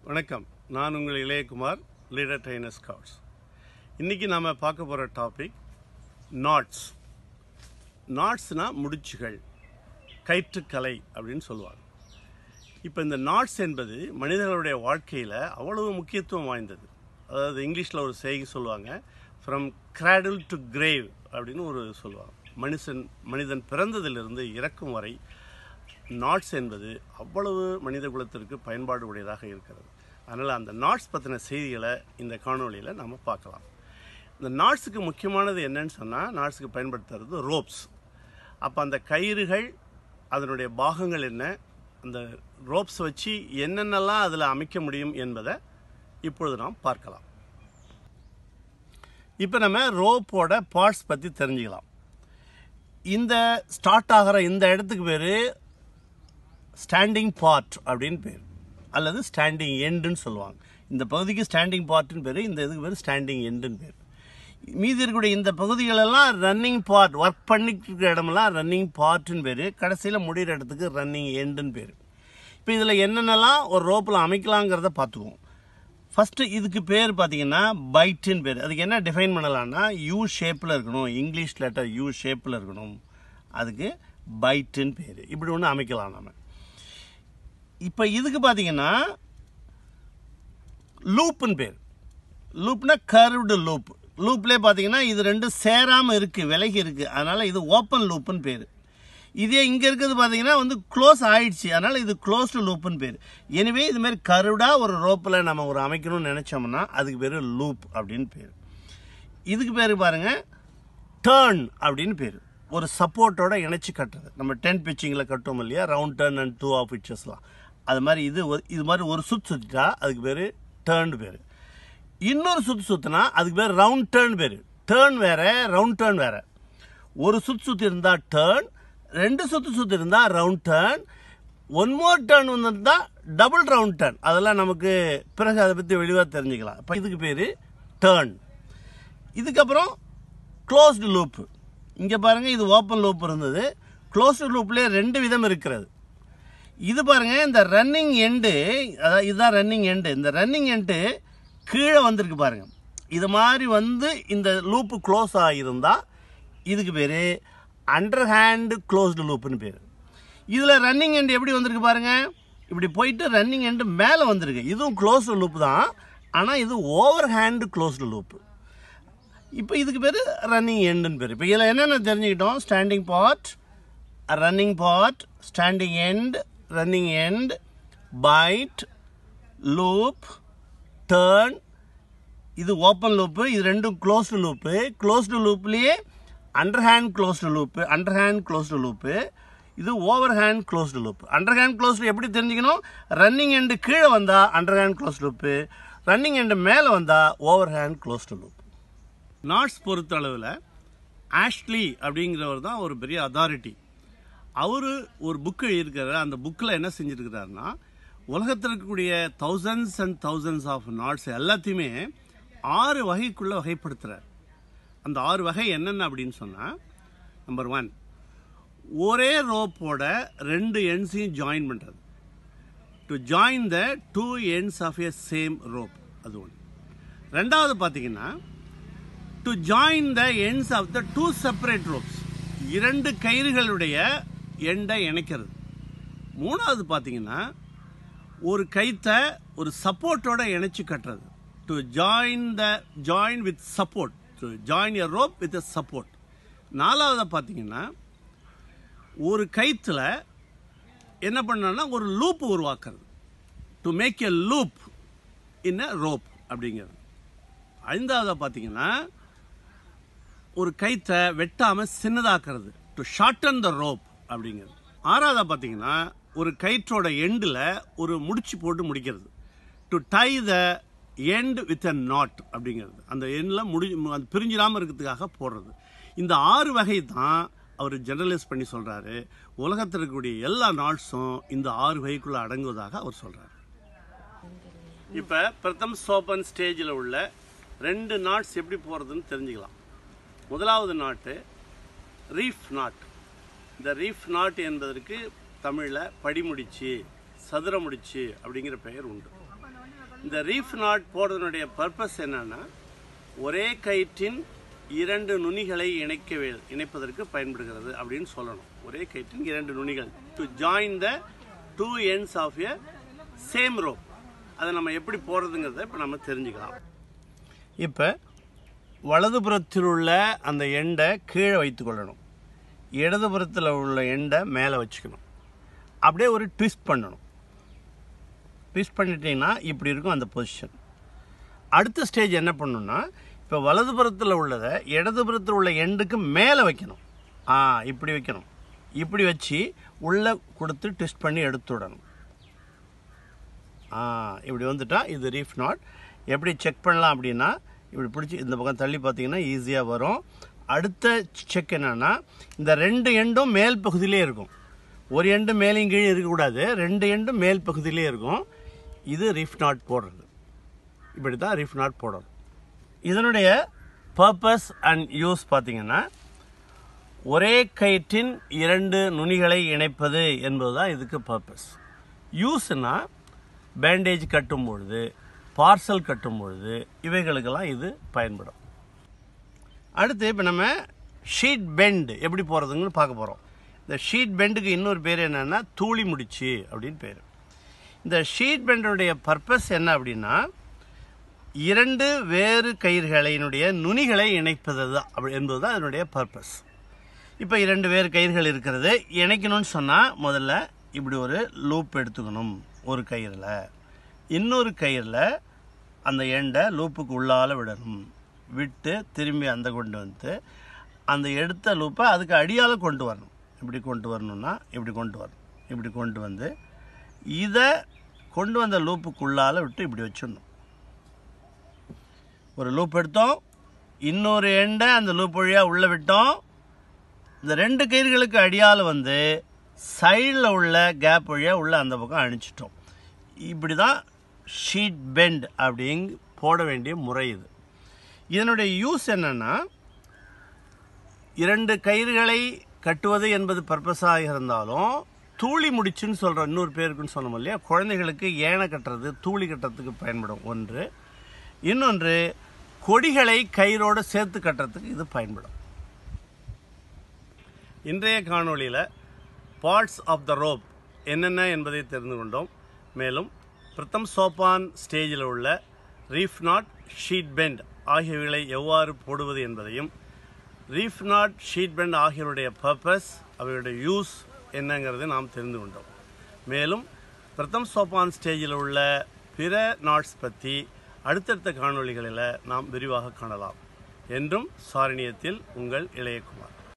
வணக்கம் நான் உங்கள் இளையகுமார் லீடர் ட்ரைனர் ஸ்கவுட்ஸ் இன்றைக்கி நாம் பார்க்க போகிற டாபிக் நாட்ஸ் நாட்ஸ்னால் முடிச்சுகள் கயிற்றுக்கலை அப்படின்னு சொல்லுவாங்க இப்போ இந்த நாட்ஸ் என்பது மனிதர்களுடைய வாழ்க்கையில் அவ்வளவு முக்கியத்துவம் வாய்ந்தது அதாவது இங்கிலீஷில் ஒரு செய்கை சொல்லுவாங்க ஃப்ரம் கிராடில் டு கிரேவ் அப்படின்னு ஒரு சொல்லுவாங்க மனுஷன் மனிதன் பிறந்ததிலிருந்து இறக்கும் வரை நாட்ஸ் என்பது அவ்வளவு மனித குலத்திற்கு பயன்பாடு உடையதாக இருக்கிறது அதனால் அந்த நாட்ஸ் பற்றின செய்திகளை இந்த காணொளியில் நம்ம பார்க்கலாம் இந்த நாட்ஸுக்கு முக்கியமானது என்னன்னு சொன்னால் நாட்ஸுக்கு பயன்படுத்துறது ரோப்ஸ் அப்போ அந்த கயிறுகள் அதனுடைய பாகங்கள் என்ன அந்த ரோப்ஸ் வச்சு என்னென்னலாம் அதில் அமைக்க முடியும் என்பதை இப்பொழுது நாம் பார்க்கலாம் இப்போ நம்ம ரோப்போட பார்ட்ஸ் பற்றி தெரிஞ்சுக்கலாம் இந்த ஸ்டார்ட் ஆகிற இந்த இடத்துக்கு பேர் ஸ்டாண்டிங் பார்ட் அப்படின்னு பேர் அல்லது ஸ்டாண்டிங் எண்டுன்னு சொல்லுவாங்க இந்த பகுதிக்கு ஸ்டாண்டிங் பார்ட்னு பேர் இந்த இதுக்கு பேர் ஸ்டாண்டிங் எண்டுன்னு பேர் மீதி இருக்கக்கூடிய இந்த பகுதிகளெல்லாம் ரன்னிங் பார்ட் ஒர்க் பண்ணிட்டு இருக்கிற இடமெல்லாம் ரன்னிங் பார்ட்னு பேர் கடைசியில் முடிகிற இடத்துக்கு ரன்னிங் எண்டுன்னு பேர் இப்போ இதில் என்னென்னலாம் ஒரு ரோப்பில் அமைக்கலாங்கிறத பார்த்துக்குவோம் ஃபஸ்ட்டு இதுக்கு பேர் பார்த்தீங்கன்னா பைட்டுன்னு பேர் அதுக்கு என்ன டிஃபைன் பண்ணலாம்னா யூ ஷேப்பில் இருக்கணும் இங்கிலீஷ் லெட்டர் யூ ஷேப்பில் இருக்கணும் அதுக்கு பைட்டுன்னு பேர் இப்படி ஒன்று அமைக்கலாம் நம்ம இப்போ இதுக்கு பார்த்தீங்கன்னா லூப்புன்னு பேர் லூப்னா கர்வ்டு லூப் லூப்லேயே பார்த்தீங்கன்னா இது ரெண்டும் சேராமல் இருக்குது விலகி இருக்குது அதனால் இது ஓப்பன் லூப்புன்னு பேர் இதே இங்கே இருக்கிறது பார்த்தீங்கன்னா வந்து க்ளோஸ் ஆயிடுச்சு அதனால் இது க்ளோஸ்டு லூப்புன்னு பேர் எனவே இதுமாரி கருடாக ஒரு ரோப்பில் நம்ம ஒரு அமைக்கணும்னு நினச்சோம்னா அதுக்கு பேர் லூப் அப்படின்னு பேர் இதுக்கு பேர் பாருங்கள் டேர்ன் அப்படின்னு பேர் ஒரு சப்போர்ட்டோட இணைச்சி கட்டுறது நம்ம டென் பிச்சிங்கில் கட்டுவோம் இல்லையா round turn and two of பிச்சர்ஸ்லாம் அது மாதிரி இது ஒரு- இது மாதிரி ஒரு சுற்று சுற்றிட்டா அதுக்கு பேர் டேர்ன் பேர் இன்னொரு சுற்று சுற்றினா அதுக்கு பேர் ரவுண்ட் டேர்ன் பேர் டேர்ன் வேற ரவுண்ட் டேர்ன் வேற ஒரு சுற்று சுற்றி இருந்தால் டேர்ன் ரெண்டு சுற்று சுற்றி இருந்தால் round turn one more turn வந்துருந்தா டபுள் ரவுண்ட் டேர்ன் அதெல்லாம் நமக்கு பிறகு அதை பற்றி வெளிவாக தெரிஞ்சுக்கலாம் இப்போ இதுக்கு பேர் டேர்ன் இதுக்கப்புறம் க்ளோஸ்டு லூப் இங்கே பாருங்கள் இது ஓப்பன் லூப் இருந்தது க்ளோஸ்டு லூப்லேயே ரெண்டு விதம் இருக்கிறது இது பாருங்க இந்த ரன்னிங் எண்டு அதாவது இதுதான் ரன்னிங் எண்டு இந்த ரன்னிங் எண்டு கீழே வந்திருக்கு பாருங்க இது மாதிரி வந்து இந்த லூப்பு க்ளோஸ் ஆகியிருந்தா இதுக்கு பேர் அண்டர் ஹேண்டு க்ளோஸ்டு லூப்புன்னு பேர் இதில் ரன்னிங் எண்டு எப்படி வந்திருக்கு பாருங்க இப்படி போயிட்டு ரன்னிங் எண்டு மேலே வந்திருக்கு இதுவும் க்ளோஸ்டு லூப் தான் ஆனால் இது ஓவர் ஹேண்டு க்ளோஸ்டு லூப்பு இப்போ இதுக்கு பேர் ரன்னிங் எண்டுன்னு பேர் இப்போ இதில் என்னென்ன தெரிஞ்சுக்கிட்டோம் standing part running part standing end running end bight loop turn இது ஓப்பன் லூப்பு இது ரெண்டும் க்ளோஸ்டு லூப்பு க்ளோஸ்டு லூப்லேயே under hand closed loop under hand closed loop இது over hand closed loop under hand closed எப்படி தெரிஞ்சுக்கணும் running end கீழே வந்தால் under hand closed loop running end மேலே வந்தால் over hand closed loop knots பொறுத்த அளவில் ஆஷ்லி அப்படிங்கிறவர் தான் ஒரு பெரிய அதாரிட்டி அவர் ஒரு புக்கு எழுதியிருக்காரு அந்த புக்கில் என்ன செஞ்சுருக்கிறாருன்னா உலகத்தில் இருக்கக்கூடிய thousands and thousands of knots எல்லாத்தையுமே ஆறு வகைக்குள்ளே வகைப்படுத்துகிறார் அந்த ஆறு வகை என்னென்ன அப்படின்னு சொன்னால் நம்பர் ஒன் ஒரே ரோப்போட ரெண்டு எண்ட்ஸையும் ஜாயின் பண்ணுறது to join the two ends of a same rope அது ஒன்று ரெண்டாவது பார்த்தீங்கன்னா to join the ends of the two separate ropes இரண்டு கயிறுகளுடைய எண்டை இணைக்கிறது மூணாவது பார்த்தீங்கன்னா ஒரு கைத்தை ஒரு சப்போர்ட்டோட இணைச்சு கட்டுறது to join the join with support to join a rope with a support நாலாவது பார்த்தீங்கன்னா ஒரு கயித்துல என்ன பண்ணோம்னா ஒரு லூப் உருவாக்குறது to make a loop in a rope அப்படிங்கிறது ஐந்தாவது பார்த்தீங்கன்னா ஒரு கைத்தை வெட்டாம சின்னதாக்குறது டு ஷார்டன் த ரோப் அப்படிங்கிறது ஆறாவதா பார்த்தீங்கன்னா ஒரு கயிற்றோட எண்டில் ஒரு முடிச்சு போட்டு முடிக்கிறது to tie the end with a knot அப்படிங்கிறது அந்த எண்ணில் முடி அது பிரிஞ்சிடாமல் இருக்கிறதுக்காக போடுறது இந்த ஆறு வகை தான் அவர் ஜெனரலைஸ் பண்ணி சொல்கிறாரு உலகத்தில் இருக்கக்கூடிய எல்லா நாட்ஸும் இந்த ஆறு வகைக்குள்ளே அடங்குவதாக அவர் சொல்கிறார் இப்போ பிரதம் சோப்பன் ஸ்டேஜில் உள்ள ரெண்டு நாட்ஸ் எப்படி போகிறதுன்னு தெரிஞ்சுக்கலாம் முதலாவது நாட்டு ரீஃப் நாட் இந்த ரீஃப் நாட் என்பதற்கு தமிழில் படிமுடிச்சு சதுர முடிச்சு அப்படிங்கிற பெயர் உண்டு இந்த ரீஃப் நாட் போடுறதுனுடைய பர்பஸ் என்னன்னா ஒரே கயிற்றின் இரண்டு நுனிகளை இணைக்க வே- இணைப்பதற்கு பயன்படுகிறது அப்படின்னு சொல்லணும் ஒரே கயிற்றின் இரண்டு நுனிகள் to join the two ends of a same rope அதை நம்ம எப்படி போடுறதுங்கிறத இப்போ நம்ம தெரிஞ்சுக்கலாம் இப்போ வலதுபுறத்தில் உள்ள அந்த எண்டை கீழே வைத்து கொள்ளணும் இடதுபுறத்தில் உள்ள எண்டை மேலே வச்சுக்கணும் அப்படியே ஒரு ட்விஸ்ட் பண்ணணும் ட்விஸ்ட் பண்ணிட்டீங்கன்னா இப்படி இருக்கும் அந்த பொசிஷன் அடுத்த ஸ்டேஜ் என்ன பண்ணணும்னா இப்போ வலதுபுறத்தில் உள்ளதை இடதுபுறத்தில் உள்ள எண்டுக்கு மேலே வைக்கணும் ஆ இப்படி வைக்கணும் இப்படி வச்சு உள்ளே கொடுத்து ட்விஸ்ட் பண்ணி எடுத்து விடணும் ஆ இப்படி வந்துட்டா இது ரீஃப் நாட் எப்படி செக் பண்ணலாம் அப்படின்னா இப்படி பிடிச்சி இந்த பக்கம் தள்ளி பார்த்தீங்கன்னா ஈஸியாக வரும் அடுத்த செக் என்னன்னா இந்த ரெண்டு எண்டும் மேல் பகுதியிலே இருக்கும் ஒரு எண்டு மேலேயும் கீழே இருக்கக்கூடாது ரெண்டு எண்டும் மேல் பகுதியிலே இருக்கும் இது ரீஃப் நாட் போடுறது இப்படி தான் ரீஃப் நாட் போடணும் இதனுடைய பர்பஸ் அண்ட் யூஸ் பார்த்தீங்கன்னா ஒரே கயிற்றின் இரண்டு நுனிகளை இணைப்பது என்பது தான் இதுக்கு பர்பஸ் யூஸ்னா பேண்டேஜ் கட்டும் பொழுது பார்சல் கட்டும் பொழுது இவைகளுக்கெல்லாம் இது பயன்படும் அடுத்து இப்போ நம்ம ஷீட் பெண்ட் எப்படி போகிறதுங்கன்னு பார்க்க போகிறோம் இந்த ஷீட் பெண்டுக்கு இன்னொரு பேர் என்னன்னா தூளி முடிச்சு அப்படின்னு பேர் இந்த ஷீட் பெண்டுடைய பர்பஸ் என்ன அப்படின்னா இரண்டு வேறு கயிறுகளினுடைய நுனிகளை இணைப்பது தான் அப்படி என்பது தான் அதனுடைய பர்பஸ் இப்போ இரண்டு வேறு கயிறுகள் இருக்கிறது இணைக்கணும்னு சொன்னால் முதல்ல இப்படி ஒரு லூப் எடுத்துக்கணும் ஒரு கயிறில் இன்னொரு கயிறில் அந்த எண்டை லூப்புக்கு உள்ளால விடணும் விட்டு திரும்பி அந்த கொண்டு வந்து அந்த எடுத்த லூப்பை அதுக்கு அடியால் கொண்டு வரணும் இப்படி கொண்டு வரணும்னா இப்படி கொண்டு வரணும் இப்படி கொண்டு வந்து இதை கொண்டு வந்த லூப்புக்குள்ளால விட்டு இப்படி வச்சிடணும் ஒரு லூப் எடுத்தோம் இன்னொரு எண்டை அந்த லூப் வழியாக உள்ளே விட்டோம் இந்த ரெண்டு கயிறுகளுக்கு அடியால் வந்து சைடில் உள்ள கேப் வழியாக உள்ள அந்த பக்கம் அணிச்சிட்டோம் இப்படி தான் ஷீட் பெண்ட் அப்படிங்க போட வேண்டிய முறை இது இதனுடைய யூஸ் என்னன்னா இரண்டு கயிறுகளை கட்டுவது என்பது பர்பஸாக இருந்தாலும் தூளி முடிச்சுன்னு சொல்கிற இன்னொரு பேருக்குன்னு சொன்னோம் இல்லையா குழந்தைகளுக்கு ஏனை கட்டுறது தூளி கட்டுறதுக்கு பயன்படும் ஒன்று இன்னொன்று கொடிகளை கயிறோடு சேர்த்து கட்டுறதுக்கு இது பயன்படும் இன்றைய காணொளியில் பார்ட்ஸ் ஆஃப் த ரோப் என்னென்ன என்பதை தெரிந்து கொண்டோம் மேலும் பிரதம் சோப்பான் ஸ்டேஜில் உள்ள ரீஃப் நாட் ஷீட் பெண்ட் ஆகியவைகளை எவ்வாறு போடுவது என்பதையும் ரீஃப் நாட் ஷீட் பெண்ட் ஆகியோருடைய பர்பஸ் அவையுடைய யூஸ் என்னங்கிறதை நாம் தெரிந்து கொண்டோம் மேலும் பிரதம் சோப்பான் ஸ்டேஜில் உள்ள பிற நாட்ஸ் பற்றி அடுத்தடுத்த காணொளிகளில் நாம் விரிவாக காணலாம் என்றும் சாரணியத்தில் உங்கள் இளையகுமார்